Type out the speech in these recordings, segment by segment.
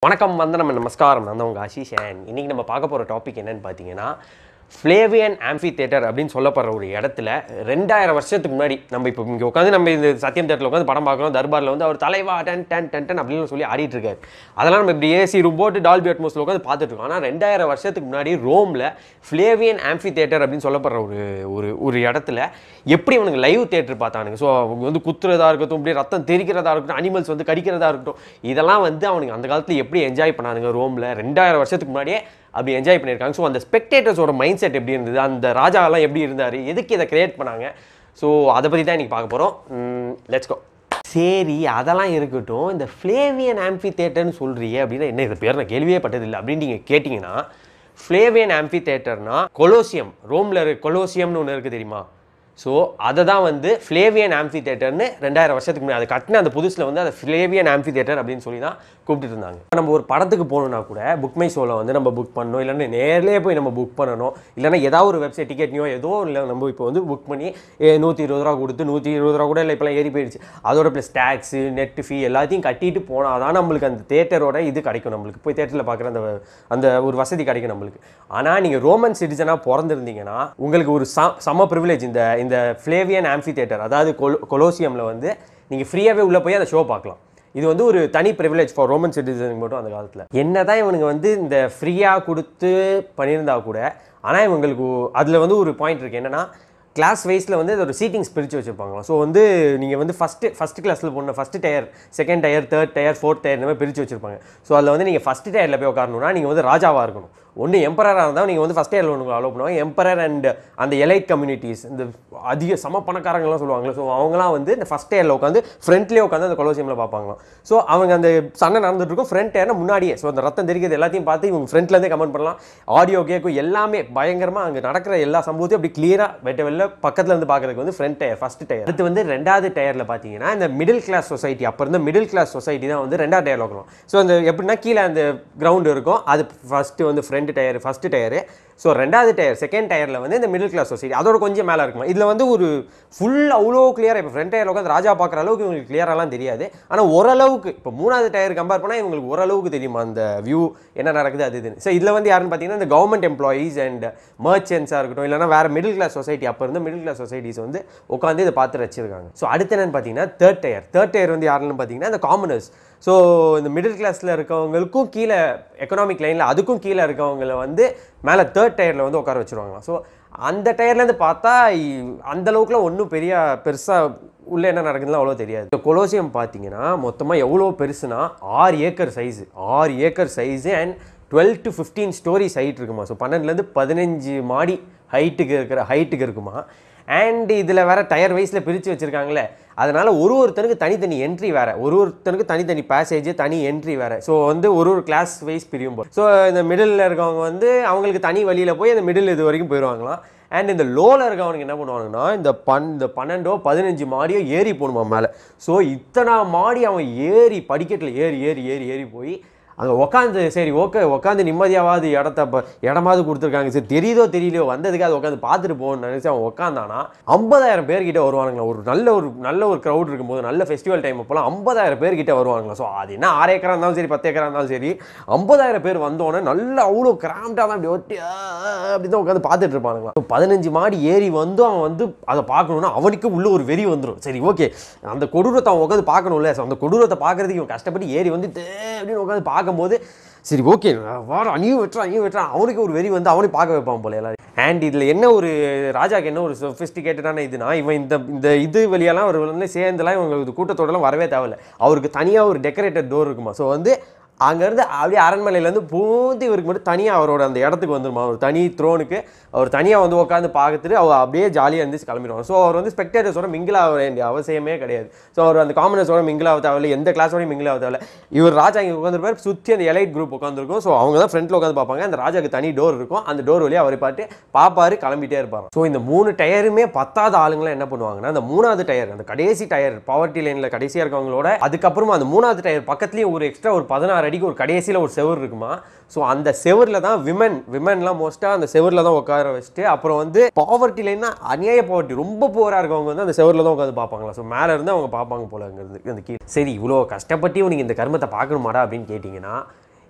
வணக்கம் வந்தனம் நமஸ்காரம் நான் தான் உங்கள் ஆஷிஷ் அண்ட் இன்றைக்கி நம்ம பார்க்க போகிற டாபிக் என்னன்னு பார்த்தீங்கன்னா ஃப்ளேவியன் ஆம்பி தேட்டர் அப்படின்னு சொல்லப்படுற ஒரு இடத்துல ரெண்டாயிரம் வருஷத்துக்கு முன்னாடி நம்ம இப்போ இங்கே உட்காந்து நம்ம இந்த சத்தியம் தேட்டரில் உட்காந்து படம் பார்க்குறோம் தர்பாரில் வந்து அவர் தலைவா டன் டன் டன் டன் அப்படின்னு சொல்லி ஆடிட்டு இருக்காரு அதெல்லாம் நம்ம இப்படி ஏசி ரூம் போட்டு டால்பி அட்மோஸில் உட்காந்து பார்த்துட்டு இருக்கோம் ஆனால் ரெண்டாயிரம் வருஷத்துக்கு முன்னாடி ரோமில் ஃப்ளேவியன் ஆம்பி தேட்டர் அப்படின்னு சொல்லப்படுற ஒரு ஒரு ஒரு இடத்துல எப்படி அவனுக்கு லைவ் தேட்டர் பார்த்தானுங்க ஸோ அவங்க வந்து குத்துறதா இருக்கட்டும் இப்படி ரத்தம் தெரிக்கிறதா இருக்கட்டும் அனிமல்ஸ் வந்து கடிக்கிறதா இருக்கட்டும் இதெல்லாம் வந்து அவனுக்கு அந்த காலத்தில் எப்படி என்ஜாய் பண்ணானுங்க ரோமில் ரெண்டாயிரம் வருஷத்துக்கு முன்னாடியே அப்படி என்ஜாய் பண்ணியிருக்காங்க ஸோ அந்த ஸ்பெக்டேட்டர்ஸோட மைண்ட் செட் எப்படி இருந்தது அந்த ராஜாவெல்லாம் எப்படி இருந்தார் எதுக்கு இதை கிரியேட் பண்ணாங்க ஸோ அதை பற்றி தான் இன்றைக்கி பார்க்க போகிறோம் லெட்ஸ் கோ சரி அதெல்லாம் இருக்கட்டும் இந்த ஃப்ளேவியன் ஆம்பி தேட்டர்னு சொல்றியே அப்படின்னா என்ன இது பேர் நான் கேள்வியே பட்டதில்லை அப்படின்னு நீங்கள் கேட்டிங்கன்னா ஃப்ளேவியன் ஆம்பி தேட்டர்னா கொலோசியம் ரோமில் இரு கொலோசியம்னு ஒன்று இருக்குது தெரியுமா ஸோ அதை தான் வந்து ஃப்ளேவியன் ஆம்பி தேட்டர்னு ரெண்டாயிரம் வருஷத்துக்கு முன்னாடி அதை கட்டின அந்த புதுசில் வந்து அதை ஃப்ளேவியன் ஆம்பி தேட்டர் அப்படின்னு சொல்லி தான் கூப்பிட்டு இருந்தாங்க நம்ம ஒரு படத்துக்கு போகணுன்னா கூட புக் மை ஷோவில் வந்து நம்ம புக் பண்ணணும் இல்லைன்னா நேர்லேயே போய் நம்ம புக் பண்ணணும் இல்லைன்னா ஏதாவது ஒரு வெப்சைட் டிக்கெட்னியோ ஏதோ இல்லை நம்ம இப்போ வந்து புக் பண்ணி நூற்றி இருபது ரூபா கொடுத்து நூற்றி இருபது ரூபா கூட இல்லை இப்போலாம் ஏறி போயிடுச்சு அதோட ப்ளஸ் டேக்ஸு நெட் ஃபீ எல்லாத்தையும் கட்டிட்டு போனால் தான் நம்மளுக்கு அந்த தேட்டரோட இது கிடைக்கும் நம்மளுக்கு போய் தேட்டரில் பார்க்குற அந்த அந்த ஒரு வசதி கிடைக்கும் நம்மளுக்கு ஆனால் நீங்கள் ரோமன் சிட்டிசனாக பிறந்திருந்தீங்கன்னா உங்களுக்கு ஒரு ச சம ப்ரிவிலேஜ் இந்த இந்த ஃப்ளேவியன் ஆம்பி தேட்டர் அதாவது கொலோ கொலோசியமில் வந்து நீங்கள் ஃப்ரீயாகவே உள்ளே போய் அந்த ஷோ பார்க்கலாம் இது வந்து ஒரு தனி ப்ரிவிலேஜ் ஃபார் ரோமன் சிட்டிசனுக்கு மட்டும் அந்த காலத்தில் என்ன தான் இவனுங்க வந்து இந்த ஃப்ரீயாக கொடுத்து பண்ணியிருந்தா கூட ஆனால் இவங்களுக்கு அதில் வந்து ஒரு பாயிண்ட் இருக்குது என்னென்னா கிளாஸ் வைஸில் வந்து ஒரு சீட்டிங்ஸ் பிரித்து வச்சுருப்பாங்களாம் ஸோ வந்து நீங்கள் வந்து ஃபஸ்ட்டு ஃபஸ்ட் கிளாஸில் போன first tier second tier third tier fourth tier இந்த மாதிரி பிரித்து வச்சுருப்பாங்க ஸோ அதில் வந்து நீங்கள் ஃபஸ்ட் டயரில் போய் உட்காரணும்னா நீங்கள் வந்து ராஜாவாக இருக்கணும் ஒன்று எம்பரராக இருந்தால் நீங்கள் வந்து ஃபஸ்ட் இயரில் ஒன்று அலோவ் பண்ணுவாங்க எம்பரர் அண்ட் அந்த எலைட் கம்யூனிட்டிஸ் இந்த அதிக சம பணக்காரங்களாம் சொல்லுவாங்களே ஸோ அவங்களாம் வந்து இந்த ஃபஸ்ட் இயரில் உட்காந்து ஃப்ரண்ட்லேயே உட்காந்து அந்த கொலோசியமில் பார்ப்பாங்களாம் ஸோ அவங்க அந்த சண்டை நடந்துட்டு இருக்கும் ஃப்ரண்ட் ஏன்னா முன்னாடியே ஸோ அந்த ரத்தம் தெரிக்கிறது எல்லாத்தையும் பார்த்து இவங்க ஃப்ரண்ட்லேருந்தே கமெண்ட் பண்ணலாம் ஆடியோ கேட்கும் எல்லாமே பயங்கரமாக அங்கே நடக்கிற எல்லா சம்பவத்தையும் அப்படி கிளியராக வெட்ட வெளில பக்கத்தில் இருந்து பார்க்கறதுக்கு வந்து ஃப்ரண்ட் டயர் ஃபஸ்ட் டயர் அடுத்து வந்து ரெண்டாவது டயரில் பார்த்தீங்கன்னா இந்த மிடில் கிளாஸ் சொசைட்டி அப்போ இருந்த மிடில் கிளாஸ் சொசைட்டி தான் வந்து ரெண்டாவது டயரில் உட்கலாம் ஸோ அந்த எப்படின்னா கீழே அந்த கிரவுண்ட் இருக்கும் அது ஃபஸ்ட்டு வந்து front tier first tier so ரெண்டாவது டயர் செகண்ட் டயரில் வந்து இந்த மிடில் கிளாஸ் சொசைட்டி அதோட கொஞ்சம் மேலே இருக்குமா இதில் வந்து ஒரு ஃபுல் அவ்வளோ கிளியராக இப்போ ஃப்ரண்ட் டயரில் உட்காந்து ராஜா பார்க்குற அளவுக்கு இவங்களுக்கு கிளியராலாம் தெரியாது ஆனால் ஓரளவுக்கு இப்போ மூணாவது டயர் கம்பேர் பண்ணால் இவங்களுக்கு ஓரளவுக்கு தெரியுமா அந்த வியூ என்ன நடக்குது அது இதுன்னு ஸோ இதில் வந்து யாருன்னு பார்த்தீங்கன்னா இந்த கவர்மெண்ட் எம்ப்ளாயீஸ் அண்ட் மர்ச்சன்ஸாக இருக்கட்டும் இல்லைனா வேறு மிடில் கிளாஸ் சொசைட்டி அப்போ இருந்த மிடில் கிளாஸ் சொசைட்டிஸ் வந்து உட்காந்து இதை பார்த்து வச்சிருக்காங்க ஸோ அடுத்து என்னன்னு பார்த்தீங்கன்னா தேர்ட் டயர் தேர்ட் டயர் வந்து யாருன்னு பார்த்தீங்கன்னா இந்த காமனர்ஸ் ஸோ இந்த மிடில் கிளாஸில் இருக்கவங்களுக்கும் கீழே எக்கனாமிக் லைனில் அதுக்கும் கீழே இருக்கவங்கள வந்து மேலே தேர்ட் டயரில் வந்து உட்கார வச்சுருவாங்களாம் ஸோ அந்த டயர்லேருந்து பார்த்தா இ- அந்த அளவுக்குலாம் ஒன்றும் பெரிய பெருசாக உள்ளே என்ன நடக்குதுலாம் அவ்வளோ தெரியாது இந்த கொலோசியம் பார்த்தீங்கன்னா மொத்தமாக எவ்வளோ பெருசுனா ஆறு ஏக்கர் சைஸு ஆறு acre size and twelve to fifteen stories height இருக்குமா ஸோ பன்னெண்டுலேருந்து பதினஞ்சு மாடி ஹைட்டுக்கு இருக்கிற ஹைட்டுக்கு இருக்குமா அண்ட் இதில் வேற டயர் வைஸில் பிரித்து வச்சுருக்காங்களே அதனால் ஒரு ஒருத்தனுக்கு தனித்தனி என்ட்ரி வேறு ஒரு ஒருத்தனுக்கு தனித்தனி பேசேஜ் தனி என்ட்ரி வேறு ஸோ வந்து ஒரு ஒரு கிளாஸ் வைஸ் பிரியும் போது ஸோ இந்த மிடில் இருக்கவங்க வந்து அவங்களுக்கு தனி வழியில் போய் அந்த மிடில் இது வரைக்கும் போயிடுவாங்களாம் அண்ட் இந்த லோவில் இருக்கவனுக்கு என்ன பண்ணுவானுங்கன்னா இந்த பன் இந்த பன்னெண்டோ பதினஞ்சு மாடியோ ஏறி போகணுமா மேலே ஸோ இத்தனை மாடி அவன் ஏறி படிக்கட்டில் ஏறி ஏறி ஏறி ஏறி போய் அங்கே உட்காந்து சரி ஓகே உட்காந்து நிம்மதியாவது இடத்த இப்போ இடமாவது கொடுத்துருக்காங்க சரி தெரியுதோ தெரியலையோ வந்ததுக்கு அது உட்காந்து பார்த்துட்டு போகணும்னு நினச்சி அவன் உட்காந்தானா ஐம்பதாயிரம் பேர்கிட்ட வருவானுங்களா ஒரு நல்ல ஒரு நல்ல ஒரு க்ரௌட் இருக்கும்போது நல்ல ஃபெஸ்டிவல் டைம் அப்போலாம் ஐம்பதாயிரம் பேர்கிட்ட வருவாங்களா ஸோ அது என்ன ஆறு ஏக்கரா இருந்தாலும் சரி பத்து ஏக்கரா இருந்தாலும் சரி ஐம்பதாயிரம் பேர் வந்தோடனே நல்ல அவ்வளோ கிராம்டாக தான் அப்படி ஒட்டி ஆ, ஆ, அப்படி தான் உட்காந்து பார்த்துட்டு இருப்பானுங்களா So, பதினஞ்சு மாடி ஏறி வந்து அவன் வந்து அதை பார்க்கணுன்னா அவனுக்கு உள்ள ஒரு வெறி வந்துடும் சரி ஓகே அந்த கொடூரத்தை அவன் உட்காந்து பார்க்கணும்ல ஸோ அந்த கொடூரத்தை பார்க்கறதுக்கு இவன் கஷ்டப்பட்டு ஏறி வந்து தே அப்படின்னு உட்காந்து பார்க்கும்போது சரி ஓகே வாடா அணியும் வெட்டுறான் அணியும் வெட்டுறான் அவனுக்கு ஒரு வெறி வந்து அவனையும் பார்க்க வைப்பான் போல எல்லாரும் அண்ட் இதில் என்ன ஒரு ராஜாக்கு என்ன ஒரு சொஃபிஸ்டிகேட்டடான இதுனா இவன் இந்த இந்த இது வழியெல்லாம் ஒரு வந்து சேர்ந்துலாம் இவங்களுக்கு கூட்டத்தோடலாம் வரவே தேவையில்ல அவருக்கு தனியாக ஒரு டெக்கரேட்டட் டோர் இருக்குமா ஸோ வந்து அங்கேருந்து அப்படியே அரண்மனையிலேருந்து பூந்து இவருக்கு மட்டும் தனியாக அவரோட அந்த இடத்துக்கு வந்துருமா ஒரு தனி த்ரோனுக்கு அவர் தனியாக வந்து உட்காந்து பார்த்துட்டு அவர் அப்படியே ஜாலியாக இருந்துச்சு கிளம்பிடுவாங்க ஸோ அவர் வந்து ஸ்பெக்டேட்டர்ஸோட மிங்கிள் ஆக வேண்டிய அவசியமே கிடையாது ஸோ அவர் அந்த காமனர்ஸோட மிங்கிள் ஆக தேவையில்ல எந்த கிளாஸோடய மிங்கிள் ஆக தேவையில்ல இவர் ராஜா இங்கே உட்காந்துருப்பார் சுற்றி அந்த எலைட் குரூப் உட்காந்துருக்கும் ஸோ அவங்க தான் ஃப்ரண்ட்டில் உட்காந்து பார்ப்பாங்க அந்த ராஜாக்கு தனி டோர் இருக்கும் அந்த டோர் வழியாக அவரை பார்த்து பாப்பாரு கிளம்பிட்டே இருப்பார் ஸோ இந்த மூணு டயருமே பத்தாத ஆளுங்களாம் என்ன பண்ணுவாங்கன்னா அந்த மூணாவது டயர் அந்த கடைசி டயர் பவர்ட்டி லைனில் கடைசியாக இருக்கவங்களோட அதுக்கப்புறமா அந்த மூணாவது டயர் பக்கத்துலேயும் ஒரு எக்ஸ்ட்ரா ஒரு பதினாறு அடிக்கு ஒரு கடைசியில் ஒரு செவர் இருக்குமா ஸோ அந்த செவரில் தான் விமன் விமன்லாம் மோஸ்ட்டாக அந்த செவரில் தான் உட்கார வச்சுட்டு அப்புறம் வந்து பாவர்ட்டி லைன்னா அநியாய பாவர்ட்டி ரொம்ப போராக இருக்கவங்க வந்து அந்த செவரில் தான் உட்காந்து பார்ப்பாங்களா ஸோ மேலே இருந்து அவங்க பார்ப்பாங்க போல அங்கேருந்து அந்த கீழே சரி இவ்வளோ கஷ்டப்பட்டு நீங்கள் இந்த கர்மத்தை பார்க்கணுமாடா அப்படின்னு கேட்டிங்கன்னா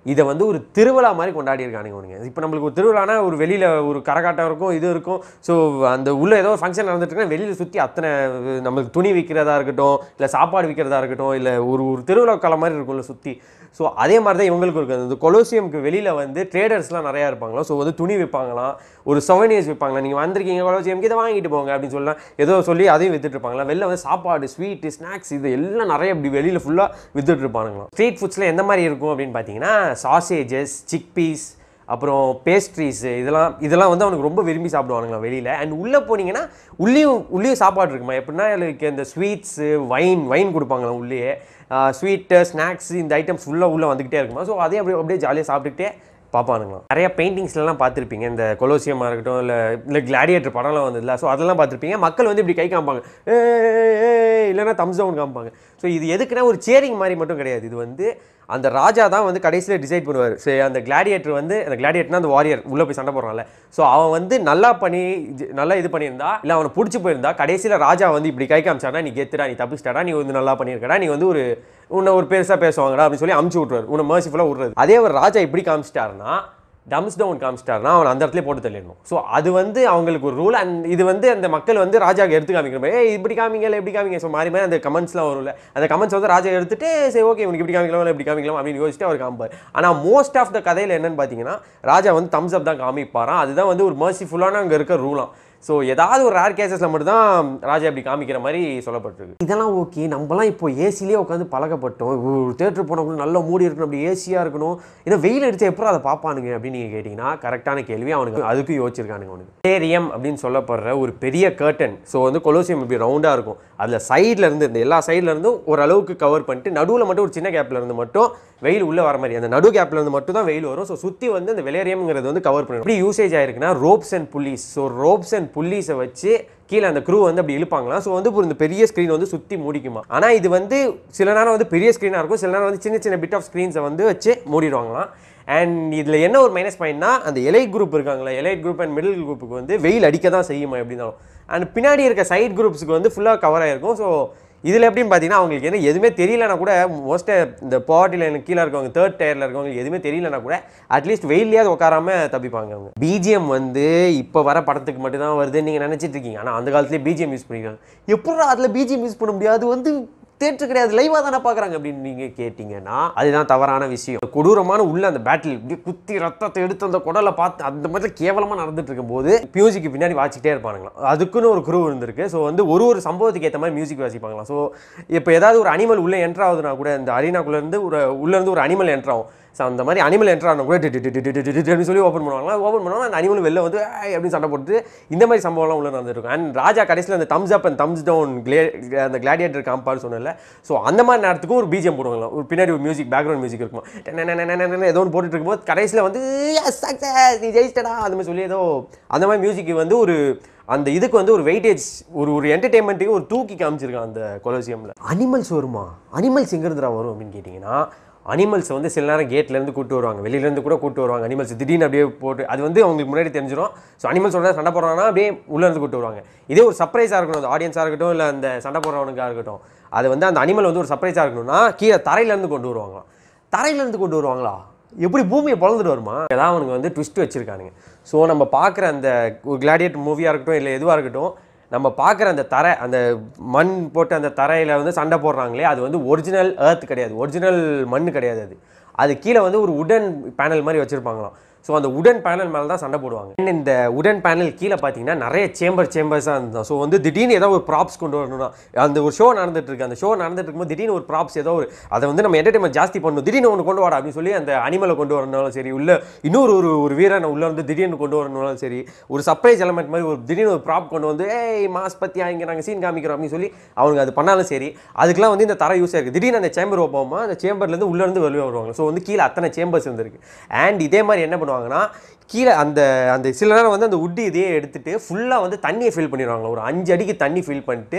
இதை வந்து ஒரு திருவிழா மாதிரி கொண்டாடி இருக்கானுங்க உனக்கு இப்போ நம்மளுக்கு ஒரு திருவிழானா ஒரு வெளியில் ஒரு கரகாட்டம் இருக்கும் இது இருக்கும் ஸோ அந்த உள்ள ஏதோ ஒரு ஃபங்க்ஷன் நடந்துட்டு இருக்குன்னா வெளியில் சுற்றி அத்தனை நம்மளுக்கு துணி விற்கிறதா இருக்கட்டும் இல்லை சாப்பாடு விற்கிறதா இருக்கட்டும் இல்லை ஒரு ஒரு திருவிழா காலம் மாதிரி இருக்கும்ல சுற்றி ஸோ அதே மாதிரி தான் இவங்களுக்கு இருக்குது அந்த கொலோசியம்க்கு வெளியில் வந்து ட்ரேடர்ஸ்லாம் நிறையா இருப்பாங்களா ஸோ வந்து துணி விற்பாங்களாம் ஒரு சொவனியர்ஸ் விற்பாங்களா நீங்கள் வந்திருக்கீங்க கொலோசியம்க்கு இதை வாங்கிட்டு போங்க அப்படின்னு சொல்லலாம் ஏதோ சொல்லி அதையும் வித்துட்டு இருப்பாங்களா வெளில வந்து சாப்பாடு ஸ்வீட்டு ஸ்நாக்ஸ் இது எல்லாம் நிறைய இப்படி வெளியில் ஃபுல்லாக வித்துட்டு இருப்பானுங்களாம் ஸ்ட்ரீட் ஃபுட்ஸில் எந்த மாதிரி இருக்கும் அப்படின்னு பார்த்தீங்கன்னா சாசேஜஸ் சிக் பீஸ் அப்புறம் பேஸ்ட்ரீஸ் இதெல்லாம் இதெல்லாம் வந்து அவனுக்கு ரொம்ப விரும்பி சாப்பிடுவானுங்களா வெளியில் அண்ட் உள்ளே போனீங்கன்னா உள்ளேயும் உள்ளேயும் சாப்பாடு இருக்குமா எப்படின்னா எனக்கு இந்த ஸ்வீட்ஸு வைன் வைன் கொடுப்பாங்களாம் உள்ளேயே ஸ்வீட்டு ஸ்நாக்ஸ் இந்த ஐட்டம்ஸ் ஃபுல்லாக உள்ளே வந்துக்கிட்டே இருக்குமா ஸோ அதே அப்படியே அப்படியே ஜாலியாக சாப்பிட்டுக்கிட்டே பார்ப்பானுங்களாம் நிறைய பெயிண்டிங்ஸ்லாம் பார்த்துருப்பீங்க இந்த கொலோசியமாக இருக்கட்டும் இல்லை இல்லை கிளாடியேட்டர் படம்லாம் வந்ததுல ஸோ அதெல்லாம் பார்த்துருப்பீங்க மக்கள் வந்து இப்படி கை காமிப்பாங்க ஏ இல்லைன்னா தம்ஸ் டவுன் காமிப்பாங்க ஸோ இது எதுக்குன்னா ஒரு சேரிங் மாதிரி மட்டும் கிடையாது இது வந்து அந்த ராஜா தான் வந்து கடைசியில் டிசைட் பண்ணுவார் சரி அந்த கிளாடியேட்டர் வந்து அந்த கிளாடியேட்டர்னா அந்த வாரியர் உள்ளே போய் சண்டை போடுறான்ல ஸோ அவன் வந்து நல்லா பண்ணி இது- நல்லா இது பண்ணியிருந்தா இல்லை அவனை பிடிச்சி போயிருந்தா கடைசியில் ராஜா வந்து இப்படி கை காமிச்சானா நீ கெத்துடா நீ தப்பிச்சிட்டாடா நீ வந்து நல்லா பண்ணியிருக்கடா நீ வந்து ஒரு உன்னை ஒரு பெருசாக பேசுவாங்கடா அப்படின்னு சொல்லி அமுச்சு விட்ருவார் உன்னை மர்சிஃபுல்லாக விட்றது அதே ஒரு ராஜா இப்படி காமிச்சிட்டாருன்னா டம்ஸ் டவுன் காமிச்சிட்டாருன்னா அவன் அந்த இடத்துல போட்டு தள்ளிடணும் ஸோ அது வந்து அவங்களுக்கு ஒரு ரூல் அண்ட் இது வந்து அந்த மக்கள் வந்து ராஜாக்கு எடுத்து காமிக்கிற மாதிரி ஏய் இப்படி காமிங்க இல்லை இப்படி காமிங்க ஸோ மாறி மாதிரி அந்த கமெண்ட்ஸ்லாம் வரும்ல அந்த கமெண்ட்ஸ் வந்து ராஜா எடுத்துட்டு சரி ஓகே உனக்கு இப்படி காமிக்கலாம் இல்லை இப்படி காமிக்கலாம் அப்படின்னு யோசிச்சுட்டு அவர் காமிப்பார் ஆனால் மோஸ்ட் ஆஃப் த கதையில் என்னன்னு பார்த்தீங்கன்னா ராஜா வந்து தம்ஸ் அப் தான் காமிப்பாராம் அதுதான் வந்து ஒரு மர்சிஃபுல்லான அங்கே இருக்க ரூலாம் ஸோ ஏதாவது ஒரு ரேர் கேசஸில் மட்டும்தான் ராஜா இப்படி காமிக்கிற மாதிரி சொல்லப்பட்டிருக்கு இதெல்லாம் ஓகே நம்மலாம் இப்போ ஏசிலேயே உட்காந்து பழக்கப்பட்டோம் ஒரு தேட்டர் போனவங்க நல்லா மூடி இருக்கணும் அப்படி ஏசியாக இருக்கணும் ஏன்னா வெயில் அடிச்சா எப்போ அதை பார்ப்பானுங்க அப்படின்னு நீங்கள் கேட்டிங்கன்னா கரெக்டான கேள்வி அவனுக்கு அதுக்கும் யோசிச்சிருக்கானுங்க அவனுக்கு ஸ்டேரியம் அப்படின்னு சொல்லப்படுற ஒரு பெரிய கர்டன் ஸோ வந்து கொலோசியம் இப்படி ரவுண்டாக இருக்கும் அதில் சைடில் இருந்து இந்த எல்லா சைடில் இருந்தும் ஓரளவுக்கு கவர் பண்ணிட்டு நடுவில் மட்டும் ஒரு சின்ன கேப்பில் இருந்து மட்டும் வெயில் உள்ளே வர மாதிரி அந்த நடு கேப்பில் இருந்து மட்டும் தான் வெயில் வரும் ஸோ சுற்றி வந்து அந்த வெலேரியம்ங்கிறது வந்து கவர் பண்ணணும் எப்படி யூசேஜ் ஆயிருக்குன்னா ropes and pulleys so ropes and புல்லிஸை வச்சு கீழே அந்த க்ரூ வந்து அப்படி இழுப்பாங்களாம் ஸோ வந்து இப்போ இந்த பெரிய ஸ்க்ரீன் வந்து சுற்றி மூடிக்குமா ஆனால் இது வந்து சில நேரம் வந்து பெரிய ஸ்க்ரீனாக இருக்கும் சில நேரம் வந்து சின்ன சின்ன பிட் ஆஃப் ஸ்க்ரீன்ஸை வந்து வச்சு மூடிடுவாங்களாம் அண்ட் இதில் என்ன ஒரு மைனஸ் பாயிண்ட்னா அந்த எலைட் குரூப் இருக்காங்களா எலைட் குரூப் அண்ட் மிடில் குரூப்புக்கு வந்து வெயில் அடிக்க தான் செய்யுமா எப்படின்னாலும் அண்ட் பின்னாடி இருக்க சைட் குரூப்ஸுக்கு வந்து ஃபுல்லாக கவர் ஆகிருக்கும் ஸோ இதில் எப்படின்னு பார்த்தீங்கன்னா அவங்களுக்கு என்ன எதுவுமே தெரியலனா கூட மோஸ்ட்டாக இந்த பாவர்ட்டி லைன் கீழே இருக்கவங்க தேர்ட் டயரில் இருக்கவங்களுக்கு எதுவுமே தெரியலனா கூட அட்லீஸ்ட் வெயிலையாவது உட்காராம தப்பிப்பாங்க அவங்க பிஜிஎம் வந்து இப்போ வர படத்துக்கு மட்டும் தான் வருதுன்னு நீங்கள் நினச்சிட்டு இருக்கீங்க ஆனால் அந்த காலத்துலேயே பிஜிஎம் யூஸ் பண்ணிருக்காங்க எப்படா அதில் பிஜிஎம் யூஸ் பண்ண முடியாது அது வந்து தேட்டர் கிடையாது லைவாக தானே பார்க்குறாங்க அப்படின்னு நீங்கள் கேட்டிங்கன்னா அதுதான் தவறான விஷயம் கொடூரமான உள்ள அந்த பேட்டில் இப்படி குத்தி ரத்தத்தை எடுத்து அந்த குடலை பார்த்து அந்த மாதிரி கேவலமாக நடந்துட்டு இருக்கும்போது மியூசிக்கு பின்னாடி வாசிக்கிட்டே இருப்பானுங்களாம் அதுக்குன்னு ஒரு குரூ இருந்திருக்கு ஸோ வந்து ஒரு ஒரு சம்பவத்துக்கு ஏற்ற மாதிரி மியூசிக் வாசிப்பாங்களாம் ஸோ இப்போ ஏதாவது ஒரு அனிமல் உள்ளே என்ட்ரு ஆகுதுன்னா கூட இந்த அரினாக்குள்ளேருந்து ஒரு உள்ளேருந்து ஒரு அனிமல் என்ட்ரு ஆகும் ஸோ அந்த மாதிரி அனிமல் என்ட்ரு ஆனா கூட டி- டி- டி- டி- டி- டி- டி- டி- சொல்லி ஓப்பன் பண்ணுவாங்க ஓப்பன் பண்ணுவாங்க அந்த அனிமல் வெளில வந்து "ஏய்" அப்படின்னு சண்டை போட்டு இந்த மாதிரி சம்பவம்லாம் உள்ள நடந்துருக்கும் அண்ட் ராஜா கடைசியில் அந்த thumbs up and thumbs down கிளே அந்த கிளாடியேட்டர் காம்பான்னு சொன்னல ஸோ அந்த மாதிரி நேரத்துக்கும் ஒரு பிஜிஎம் போடுவாங்க ஒரு பின்னாடி ஒரு மியூசிக் பேக்ரவுண்ட் மியூசிக் இருக்குமா டெனனனனனனன ஏதோ ஒன்று போட்டுட்டு இருக்கும்போது கடைசியில் வந்து "Yes, success, நீ ஜெயிச்சிட்டடா அந்த மாதிரி சொல்லி ஏதோ அந்த மாதிரி மியூசிக் வந்து ஒரு அந்த இதுக்கு வந்து ஒரு வெயிட்டேஜ் ஒரு ஒரு என்டர்டைன்மெண்ட்டுக்கு ஒரு தூக்கி காமிச்சிருக்கான் அந்த கொலோசியமில் அனிமல்ஸ் வருமா அனிமல்ஸ் எங்கேருந்துடா வரும் அப்படின்னு கேட்டிங்கன்னா அனிமல்ஸ் வந்து சில நேரம் கேட்லேருந்து கூட்டு வருவாங்க வெளியிலேருந்து கூட கூட்டு வருவாங்க அனிமல்ஸ் திடீர்னு அப்படியே போட்டு அது வந்து அவங்களுக்கு முன்னாடி தெரிஞ்சிடும் ஸோ அனிமல்ஸோட சண்டை போடுறாங்கன்னா அப்படியே உள்ளேருந்து கூட்டு வருவாங்க இதே ஒரு சர்ப்ரைஸாக இருக்கணும் அந்த ஆடியன்ஸாக இருக்கட்டும் இல்லை அந்த சண்டை போடுறவனுக்காக இருக்கட்டும் அது வந்து அந்த அனிமல் வந்து ஒரு சர்ப்ரைஸாக இருக்கணும்னா கீழே தரையிலேருந்து கொண்டு வருவாங்களாம் தரையிலேருந்து கொண்டு வருவாங்களா எப்படி பூமியை பிளந்துட்டு வருமா ஏதாவது அவனுக்கு வந்து ட்விஸ்ட் வச்சுருக்கானுங்க ஸோ நம்ம பார்க்குற அந்த கிளாடியேட் மூவியாக இருக்கட்டும் இல்லை எதுவாக இருக்கட்டும் நம்ம பார்க்குற அந்த தரை அந்த மண் போட்டு அந்த தரையில் வந்து சண்டை போடுறாங்களே அது வந்து ஒரிஜினல் earth கிடையாது ஒரிஜினல் மண் கிடையாது அது அது கீழே வந்து ஒரு உடன் பேனல் மாதிரி வச்சுருப்பாங்களாம் ஸோ அந்த உடன் பேனல் மேலே தான் சண்டை போடுவாங்க And இந்த உடன் பேனல் கீழே பார்த்தீங்கன்னா நிறைய சேம்பர் சேம்பர்ஸாக இருந்தோம் ஸோ வந்து திடீர்னு ஏதோ ஒரு ப்ராப்ஸ் கொண்டு வரணும்னா அந்த ஒரு ஷோ நடந்துட்டு இருக்கு அந்த ஷோ நடந்துட்டு இருக்கும்போது திடீர்னு ஒரு ப்ராப்ஸ் ஏதோ ஒரு அதை வந்து நம்ம என்டர்டைன்மெண்ட் ஜாஸ்தி பண்ணணும் திடீர்னு ஒன்று கொண்டு வாடா அப்படின்னு சொல்லி அந்த அனிமலை கொண்டு வரணும்னாலும் சரி உள்ள இன்னொரு ஒரு ஒரு வீரனை உள்ள வந்து திடீர்னு கொண்டு வரணும்னாலும் சரி ஒரு சர்ப்ரைஸ் எலமெண்ட் மாதிரி ஒரு திடீர்னு ஒரு ப்ராப் கொண்டு வந்து ஏய் மாஸ் பத்தியா இங்கே நாங்கள் சீன் காமிக்கிறோம் அப்படின்னு சொல்லி அவங்க அது பண்ணாலும் சரி அதுக்கெல்லாம் வந்து இந்த தர யூஸ் ஆயிருக்கு திடீர்னு அந்த சேம்பர் ஓப்போமா அந்த சேம்பர்லேருந்து உள்ளேருந்து வெளியே வருவாங்க ஸோ வந்து கீழே அத்தனை சேம்பர்ஸ் இருந்திருக்கு அண்ட் இதே மாதிரி என்ன பண்ணுவாங்கன்னா கீழே அந்த அந்த சில நேரம் வந்து அந்த உட்டி இதையே எடுத்துட்டு ஃபுல்லாக வந்து தண்ணியை ஃபில் பண்ணிடுவாங்க ஒரு அஞ்சு அடிக்கு தண்ணி ஃபில் பண்ணிட்டு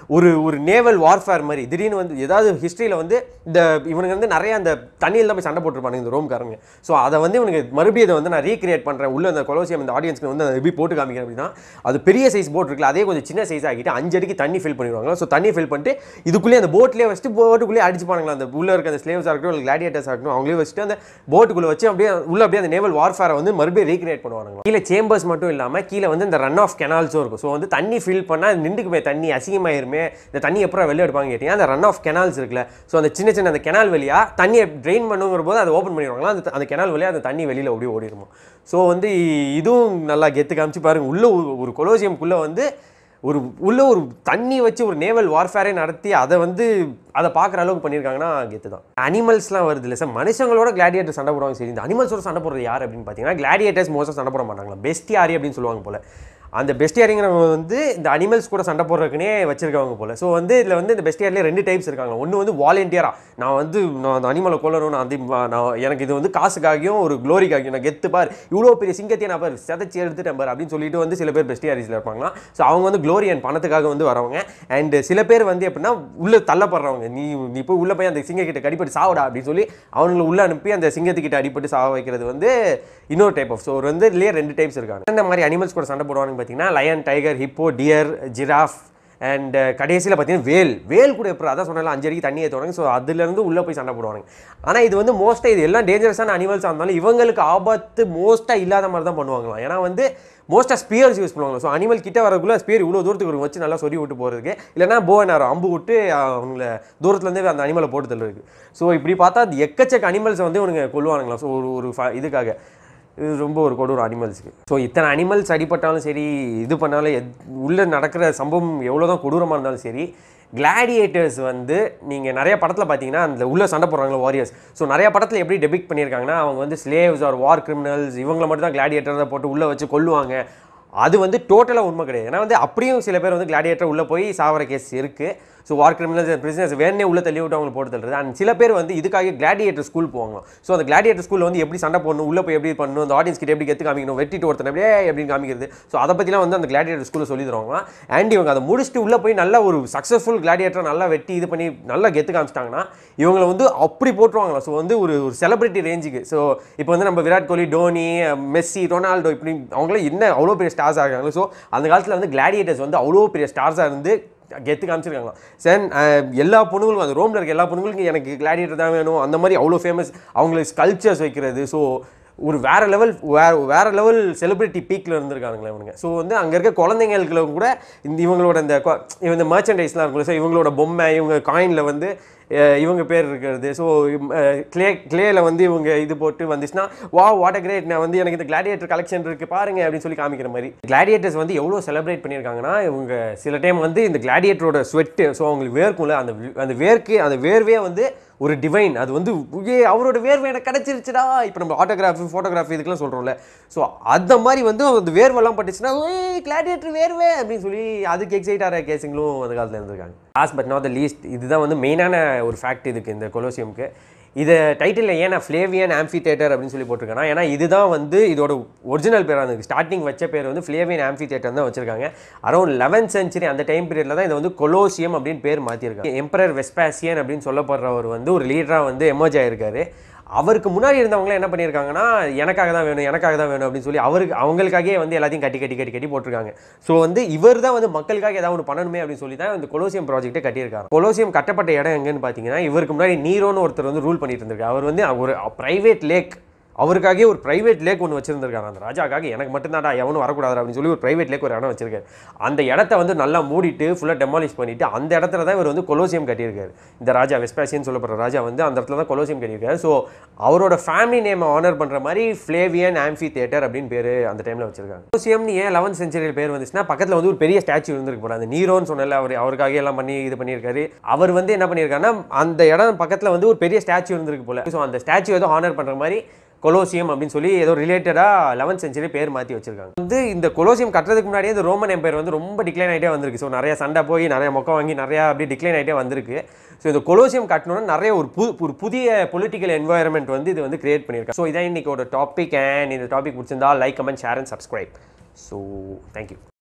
ஒரு ஒரு நேவல் வார்ஃபேர் மாதிரி திடீர்னு வந்து ஏதாவது ஹிஸ்ட்ரியில் வந்து இந்த இவனுங்க வந்து நிறைய அந்த தண்ணியில் தான் போய் சண்டை போட்டிருப்பாங்க இந்த ரோம்காரங்க ஸோ அதை வந்து இவனுக்கு மறுபடியும் இதை வந்து நான் ரீக்ரியேட் பண்ணுறேன் உள்ள அந்த கொலோசியம் இந்த ஆடியன்ஸ்க்கு வந்து அதை எப்படி போட்டு காமிக்கிறேன் அப்படின்னா அது பெரிய சைஸ் போட் இருக்குல்ல அதே கொஞ்சம் சின்ன சைஸ் ஆகிட்டு அஞ்சு அடிக்கு தண்ணி ஃபில் பண்ணிடுவாங்க ஸோ தண்ணி ஃபில் பண்ணிட்டு இதுக்குள்ளேயே அந்த போட்லேயே வச்சுட்டு போட்டுக்குள்ளேயே அடிச்சுப்பானுங்களா அந்த உள்ள இருக்க அந்த ஸ்லேவ்ஸாக இருக்கட்டும் இல்லை கிளாடியேட்டர்ஸ் ஆகட்டும் அவங்களே வச்சுட்டு அந்த போட்டுக்குள்ளே வச்சு அப்படியே உள்ள அப்படியே அந்த நேவல் வார்ஃபேரை வந்து மறுபடியும் ரீக்ரியேட் பண்ணுவாங்க கீழே சேம்பர்ஸ் மட்டும் இல்லாமல் கீழே வந்து இந்த ரன் ஆஃப் கெனால்ஸும் இருக்கும் ஸோ வந்து தண்ணி ஃபில் பண்ணால் நின்றுக்குமே தண்ணி அசிங்கமாயிருமே இந்த தண்ணி எப்போ வெளில எடுப்பாங்க கேட்டீங்கன்னா அந்த ரன் ஆஃப் கெனால்ஸ் இருக்குல்ல ஸோ அந்த சின்ன சின்ன அந்த கெனால் வழியா தண்ணியை ட்ரெயின் பண்ணுங்கிற போது அதை ஓப்பன் பண்ணிடுவாங்களா அந்த அந்த கெனால் வழியா அந்த தண்ணி வெளியில் அப்படியே ஓடிடுமா ஸோ வந்து இதுவும் நல்லா கெத்து காமிச்சு பாருங்க உள்ள ஒரு- ஒரு கொலோசியம்குள்ளே வந்து ஒரு உள்ள ஒரு தண்ணி வச்சு ஒரு நேவல் வார்ஃபேரே நடத்தி அதை வந்து அதை பார்க்குற அளவுக்கு பண்ணியிருக்காங்கன்னா கெத்து தான் அனிமல்ஸ்லாம் வருது இல்லை சார் மனுஷங்களோட கிளாடியேட்டர் சண்டை போடுவாங்க சரி இந்த அனிமல்ஸோட சண்டை போடுறது யார் அப்படின்னு பார்த்தீங்கன்னா கிளாடியேட்டர்ஸ் மோஸ்ட்டாக சண்டை போட மாட்டாங்களா பெஸ்டியாரி அப்படின்னு சொல்லுவாங்க போல அந்த பெஸ்டியாரிங்கிறவங்க வந்து இந்த அனிமல்ஸ் கூட சண்டை போடுறதுக்குனே வச்சிருக்கவங்க போல ஸோ வந்து இதில் வந்து இந்த பெஸ்டியாரிலே ரெண்டு டைப்ஸ் இருக்காங்க ஒன்று வந்து வாலண்டியராக நான் வந்து நான் அந்த அனிமலை கொல்லணும் நான் அந்த நான் எனக்கு இது வந்து காசுக்காகியும் ஒரு க்ளோரிக்காகியும் நான் கெத்து பார் இவ்வளோ பெரிய சிங்கத்தையும் நான் பார் செதைச்சி எடுத்துட்டேன் பார் அப்படின்னு சொல்லிட்டு வந்து சில பேர் பெஸ்டியாரிஸில் இருப்பாங்களா ஸோ அவங்க வந்து க்ளோரி அண்ட் பணத்துக்காக வந்து வரவங்க அண்ட் சில பேர் வந்து எப்படின்னா உள்ளே தள்ளப்படுறவங்க நீ நீ போய் உள்ளே போய் அந்த சிங்கக்கிட்ட கடிப்பட்டு சாவடா அப்படின்னு சொல்லி அவங்களை உள்ளே அனுப்பி அந்த சிங்கத்துக்கிட்ட அடிப்பட்டு சாவ வைக்கிறது வந்து இன்னொரு டைப் ஆஃப் ஸோ ஒரு வந்து இதுலேயே ரெண்டு டைப்ஸ் இருக்காங்க இந்த மாதிரி அனிமல்ஸ் கூட சண்டை போடுவாங்க பார்த்தீங்கன்னா lion tiger hippo deer giraffe and கடைசியில் பார்த்தீங்கன்னா வேல் வேல் கூட எப்படி அதான் சொன்னால அஞ்சு அடிக்கு தண்ணி ஏற்றுவாங்க ஸோ அதுலேருந்து உள்ளே போய் சண்டை போடுவாங்க ஆனால் இது வந்து மோஸ்ட்டாக இது எல்லாம் டேஞ்சரஸான அனிமல்ஸாக இருந்தாலும் இவங்களுக்கு ஆபத்து மோஸ்ட்டாக இல்லாத மாதிரி தான் பண்ணுவாங்களாம் ஏன்னா வந்து மோஸ்ட்டாக ஸ்பியர்ஸ் யூஸ் பண்ணுவாங்க ஸோ அனிமல் கிட்ட வரக்குள்ள ஸ்பியர் இவ்வளோ தூரத்துக்கு இருக்கும் வச்சு நல்லா சொறி விட்டு போகிறதுக்கு இல்லைனா போ நேரம் அம்பு விட்டு அவங்கள தூரத்துலேருந்தே அந்த அனிமலை போட்டு தள்ளுறதுக்கு ஸோ இப்படி பார்த்தா அது எக்கச்சக்க அனிமல்ஸை வந்து இவனுங்க கொள்வானுங்களா ஸோ ஒரு ஒரு ஃப- இதுக்காக இது ரொம்ப ஒரு கொடூர அனிமல்ஸுக்கு ஸோ இத்தனை அனிமல்ஸ் அடிபட்டாலும் சரி இது பண்ணாலும் எத் உள்ளே நடக்கிற சம்பவம் எவ்வளோ தான் கொடூரமாக இருந்தாலும் சரி கிளாடியேட்டர்ஸ் வந்து நீங்கள் நிறைய படத்தில் பார்த்தீங்கன்னா அந்த உள்ள சண்டை போடுறாங்களா வாரியர்ஸ் ஸோ நிறைய படத்தில் எப்படி டெபிக் பண்ணியிருக்காங்கன்னா அவங்க வந்து ஸ்லேவ்ஸ் ஆர் வார் கிரிமினல்ஸ் இவங்களை மட்டும் தான் கிளாடியேட்டரை போட்டு உள்ளே வச்சு கொல்லுவாங்க அது வந்து டோட்டலாக உண்மை கிடையாது ஏன்னா வந்து அப்படியும் சில பேர் வந்து கிளாடியேட்டர் உள்ளே போய் சாவர கேஸ் இருக்குது ஸோ வார் கிரிமினல்ஸ் பிரிசினஸ் வேணே உள்ள தள்ளி விட்டு அவங்க போட்டு தள்ளுறது அண்ட் சில பேர் வந்து இதுக்காக கிளாடியேட்டர் ஸ்கூல் போவாங்க ஸோ அந்த கிளாடியேட்டர் ஸ்கூல் வந்து எப்படி சண்டை போடணும் உள்ளே போய் எப்படி பண்ணணும் அந்த ஆடியன்ஸ் கிட்ட எப்படி கெத்து காமிக்கணும் வெட்டிட்டு ஒருத்தனை அப்படியே எப்படின்னு காமிக்கிறது ஸோ அதை பற்றிலாம் வந்து அந்த கிளாடியேட்டர் ஸ்கூலில் சொல்லி தருவாங்க அண்ட் இவங்க அதை முடிச்சுட்டு உள்ளே போய் நல்ல ஒரு சக்ஸஸ்ஃபுல் கிளாடியேட்டர் நல்லா வெட்டி இது பண்ணி நல்லா கெத்து காமிச்சிட்டாங்கன்னா இவங்களை வந்து அப்படி போட்டுருவாங்களா ஸோ வந்து ஒரு ஒரு செலிபிரிட்டி ரேஞ்சுக்கு ஸோ இப்போ வந்து நம்ம விராட் கோலி டோனி மெஸ்ஸி ரொனால்டோ இப்படி அவங்களாம் என்ன அவ்வளோ பெரிய ஸ்டார்ஸ் ஆகிறாங்க ஸோ அந்த காலத்தில் வந்து கிளாடியேட்டர்ஸ் வந்து அவ்வளோ பெரிய ஸ்டார்ஸாக இருந்து கெத்து காமிச்சிருக்காங்களாம் சென் எல்லா பொண்ணுங்களுக்கும் அந்த ரோமில் இருக்க எல்லா பொண்ணுங்களுக்கும் எனக்கு கிளாடியேட்டர் தான் வேணும் அந்த மாதிரி அவ்வளோ ஃபேமஸ் அவங்களுக்கு ஸ்கல்ச்சர்ஸ் வைக்கிறது ஸோ ஒரு வேற லெவல் வேற வேற லெவல் செலிபிரிட்டி பீக்கில் இருந்திருக்கானுங்களே இவனுங்க ஸோ வந்து அங்கே இருக்க குழந்தைங்களுக்கு கூட இந்த இவங்களோட இந்த கொ- இந்த மர்ச்சன்டைஸ்லாம் இருக்குல்ல ஸோ இவங்களோட பொம்மை இவங்க காயினில் வந்து அஹ், இவங்க பேர் இருக்கிறது ஸோ கிளே கிளேல வந்து இவங்க இது போட்டு வந்துச்சுன்னா வா வாட் அ கிரேட் நான் வந்து எனக்கு இந்த கிளாடியேட்டர் கலெக்ஷன் இருக்கு பாருங்க அப்படின்னு சொல்லி காமிக்கிற மாதிரி கிளாடியேட்டர்ஸ் வந்து எவ்வளோ செலிப்ரேட் பண்ணியிருக்காங்கன்னா இவங்க சில டைம் வந்து இந்த கிளாடியேட்டரோட ஸ்வெட்டு ஸோ அவங்களுக்கு வேர்க்கும்ல அந்த வி- அந்த வேர்க்கு அந்த வேர்வே வந்து ஒரு டிவைன் அது வந்து ஏ அவரோட வேர்வை எனக்கு கிடைச்சிருச்சுடா இப்போ நம்ம ஆட்டோகிராஃபி ஃபோட்டோகிராஃபி இதுக்கெல்லாம் சொல்கிறோம்ல ஸோ அந்த மாதிரி வந்து அந்த வேர்வெல்லாம் பட்டுச்சுன்னா ஏய் கிளாடியேட்டர் வேர்வே அப்படின்னு சொல்லி அதுக்கு எக்ஸைட் ஆகிற கேஸுங்களும் அந்த காலத்தில் இருந்திருக்காங்க last but not the least இதுதான் வந்து மெயினான ஒரு ஃபேக்ட் இதுக்கு இந்த கொலோசியம்க்கு இது டைட்டிலில் ஏன் நான் ஃப்ளேவியன் ஆம்பி தேட்டர் அப்படின்னு சொல்லி போட்டிருக்கேன்னா ஏன்னா இதுதான் வந்து இதோட ஒரிஜினல் பேர் அந்த ஸ்டார்டிங் வச்ச பேர் வந்து ஃப்ளேவியன் ஆம்பி தேட்டர் தான் வச்சிருக்காங்க அரௌண்ட் லெவன்த் சென்ச்சுரி அந்த டைம் பீரியடில் தான் இது வந்து கொலோசியம் அப்படின்னு பேர் மாற்றிருக்காங்க எம்பரர் வெஸ்பாசியன் அப்படின்னு சொல்லப்படுறவர் வந்து ஒரு லீடராக வந்து எமர்ஜ் ஆயிருக்காரு அவருக்கு முன்னாடி இருந்தவங்களாம் என்ன பண்ணியிருக்காங்கன்னா எனக்காக தான் வேணும் எனக்காக தான் வேணும் அப்படின்னு சொல்லி அவருக்கு அவங்களுக்காகவே வந்து எல்லாத்தையும் கட்டி கட்டி கட்டி கட்டி போட்டிருக்காங்க ஸோ வந்து இவர் தான் வந்து மக்களுக்காக ஏதாவது ஒன்று பண்ணணுமே அப்படின்னு சொல்லி தான் இந்த கொலோசியம் ப்ராஜெக்ட்டை கட்டியிருக்காரு கொலோசியம் கட்டப்பட்ட இடம் எங்கன்னு பார்த்தீங்கன்னா இவருக்கு முன்னாடி நீரோன்னு ஒருத்தர் வந்து ரூல் பண்ணிட்டு இருந்திருக்காரு அவர் வந்து ஒரு பிரைவேட் லேக் அவருக்காகவே ஒரு பிரைவேட் லேக் ஒன்று வச்சிருந்திருக்காரு அந்த ராஜாக்காக எனக்கு மட்டும்தான்டா எவனும் வரக்கூடாது அப்படின்னு சொல்லி ஒரு பிரைவேட் லேக் ஒரு இடம் வச்சிருக்காரு அந்த இடத்த வந்து நல்லா மூடிட்டு ஃபுல்லாக டெமாலிஷ் பண்ணிட்டு அந்த இடத்துல தான் இவர் வந்து கொலோசியம் கட்டியிருக்காரு இந்த ராஜா வெஸ்பாசியன் சொல்லப்படுற ராஜா வந்து அந்த இடத்துல தான் கொலோசியம் கட்டியிருக்காரு ஸோ அவரோட ஃபேமிலி நேமை ஆனர் பண்ணுற மாதிரி ஃப்ளேவியன் ஆம்பி தேட்டர் அப்படின்னு பேர் அந்த டைமில் வச்சிருக்காங்க கொலோசியம்னு ஏன் லெவன்த் சென்ச்சுரியில் பேர் வந்துச்சுன்னா பக்கத்தில் வந்து ஒரு பெரிய ஸ்டாச்சு இருந்திருக்கு போல அந்த நீரோன்னு சொன்னல அவர் அவருக்காக எல்லாம் பண்ணி இது பண்ணியிருக்காரு அவர் வந்து என்ன பண்ணியிருக்காருன்னா அந்த இடம் பக்கத்தில் வந்து ஒரு பெரிய ஸ்டாச்சு இருந்திருக்கு போல ஸோ அந்த ஸ்டாச்சு ஏதோ ஆனர் பண்ணுற மாதிரி கொலோசியம் அப்படின்னு சொல்லி ஏதோ ரிலேட்டடாக லெவன்த் சென்ச்சுரி பேர் மாற்றி வச்சிருக்காங்க வந்து இந்த கொலோசியம் கட்டுறதுக்கு முன்னாடியே இந்த ரோமன் எம்பையர் வந்து ரொம்ப டிக்ளைன் ஆகிட்டே வந்திருக்கு ஸோ நிறைய சண்டை போய் நிறைய மொக்கம் வாங்கி நிறையா அப்படி டிக்ளைன் ஆகிட்டே வந்திருக்கு ஸோ இந்த கொலோசியம் கட்டணும்னா நிறைய ஒரு புது ஒரு புதிய பொலிட்டிக்கல் என்வாயர்மெண்ட் வந்து இது வந்து கிரியேட் பண்ணியிருக்காங்க ஸோ இதான் இன்னைக்கு ஒரு டாபிக் அண்ட் இந்த டாபிக் பிடிச்சிருந்தா like comment share and subscribe so thank you